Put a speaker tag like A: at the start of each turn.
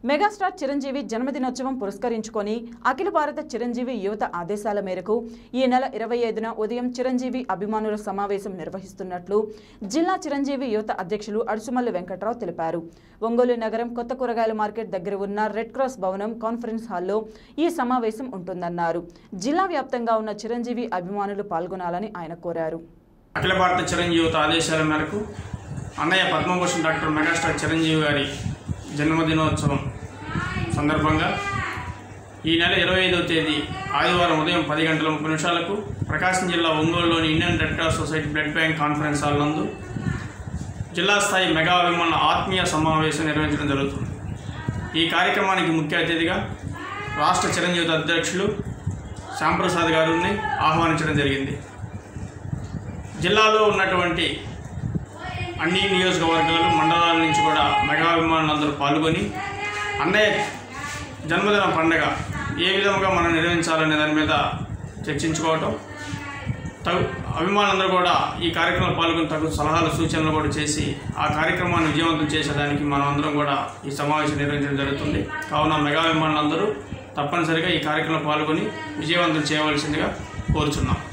A: megastar Chiranjeevi జన్మదినోత్సవం పురస్కరించుకొని అఖిల భారత చిరంజీవి యువత ఆదేశాల మేరకు ఈ నెల ఇరవై ఐదున ఉదయం చిరంజీవి అభిమానుల సమావేశం నిర్వహిస్తున్నట్లు జిల్లా చిరంజీవి యువత అధ్యక్షులు అడుసుమల్లి వెంకట్రావు తెలిపారు ఒంగోలు నగరం కొత్త కూరగాయల మార్కెట్ దగ్గర ఉన్న రెడ్ క్రాస్ భవనం కాన్ఫరెన్స్ హాల్లో ఈ సమావేశం ఉంటుందన్నారు జిల్లా వ్యాప్తంగా ఉన్న చిరంజీవి అభిమానులు పాల్గొనాలని ఆయన కోరారు
B: అఖిల భారత చిరంజీవి యువత ఆదేశాల మేరకు అన్నయ్య పద్మభూషణ్ డాక్టర్ మెగాస్టార్ చిరంజీవి గారి జన్మదినోత్సవం సందర్భంగా ఈ నెల ఇరవై ఐదవ తేదీ ఆదివారం ఉదయం పది గంటల ముప్పై నిమిషాలకు ప్రకాశం జిల్లా ఒంగోలులోని Indian Red Cross Society blood bank conference hall నందు జిల్లా స్థాయి మెగా అభిమానుల ఆత్మీయ సమావేశం నిర్వహించడం జరుగుతుంది ఈ కార్యక్రమానికి ముఖ్య అతిథిగా రాష్ట్ర చిరంజీవి అధ్యక్షులు శ్యాంప్రసాద్ గారిని ఆహ్వానించడం జరిగింది జిల్లాలో ఉన్నటువంటి అన్ని నియోజకవర్గాలు మండలాల నుంచి కూడా మెగా అభిమానులందరూ పాల్గొని అన్నయ్య జన్మదిన పండగ ఏ విధంగా మనం నిర్వహించాలనే దాని మీద చర్చించుకోవటం తగు అభిమానులందరూ కూడా ఈ కార్యక్రమంలో పాల్గొని తగు సలహాలు సూచనలు కూడా చేసి ఆ కార్యక్రమాన్ని విజయవంతం చేసేదానికి మనం అందరం కూడా ఈ సమావేశం నిర్వహించడం జరుగుతుంది కావున మెగా అభిమానులందరూ తప్పనిసరిగా ఈ కార్యక్రమంలో పాల్గొని విజయవంతం చేయవలసిందిగా కోరుచున్నాం